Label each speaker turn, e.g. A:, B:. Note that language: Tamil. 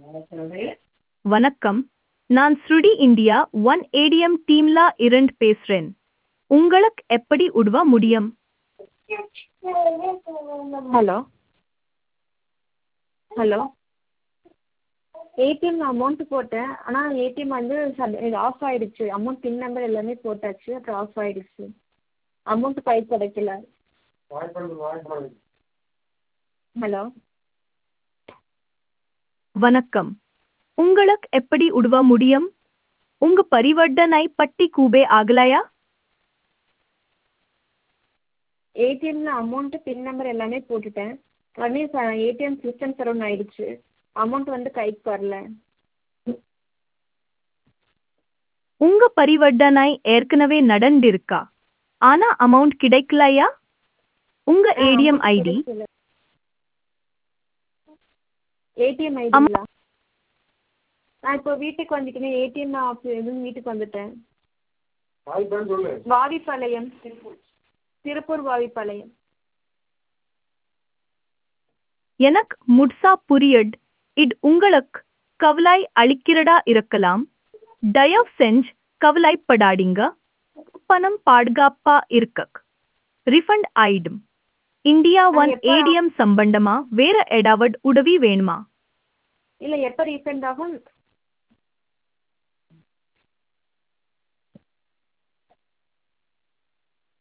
A: வணக்கம் நான் ஸ்ருடி இந்தியா ஒன் ஏடிஎம் டீம்ல இருந்து பேசுறேன் உங்களுக்கு எப்படி உதவ முடியும்
B: ஹலோ ஹலோ ஏடிஎம்ல அமௌண்ட்டு போட்டேன் ஆனால் ஏடிஎம் வந்து சட் இது ஆஃப் ஆகிடுச்சு அமௌண்ட் பின் நம்பர் எல்லாமே போட்டாச்சு அப்புறம் ஆஃப் ஆகிடுச்சு அமௌண்ட்டு கை கிடைக்கல ஹலோ
A: வணக்கம் உங்களுக்கு எப்படி உதவ முடியும் உங்க பரிவர்த்தனை பட்டி கூபே ஆகலையா
B: ஏடிஎம்ல அமௌண்ட்டு பின் நம்பர் எல்லாமே போட்டுட்டேன் உடனே ஏடிஎம் சிஸ்டம் சரவுண்ட் ஆயிடுச்சு அமௌண்ட் வந்து கைக்கு வரல
A: உங்க பரிவர்த்தனை ஏற்கனவே நடந்திருக்கா ஆனா அமௌண்ட் கிடைக்கலையா உங்க ஏடிஎம் ஐடி
B: ஏடிஎம் ஐடிங்களா நான் இப்போ வீட்டுக்கு வந்துட்டேன் ஏடிஎம் ஆஃப் எதுவும் வீட்டுக்கு வந்துட்டேன் வாவிப்பாளையம் திருப்பூர் வாவிப்பாளையம்
A: எனக்கு முட்சா புரியட் இது உங்களுக்கு கவலை அளிக்கிறதா இருக்கலாம் தயவு செஞ்சு கவலைப்படாதீங்க பணம் பாதுகாப்பா இருக்க ரிஃபண்ட் ஆயிடும் இந்தியா ஒன்
B: எப்ப-
A: ஏடிஎம் சம்பந்தமா வேற ஏதாவது உதவி வேணுமா
B: இல்லை எப்போ ரீஃபண்ட் ஆகும்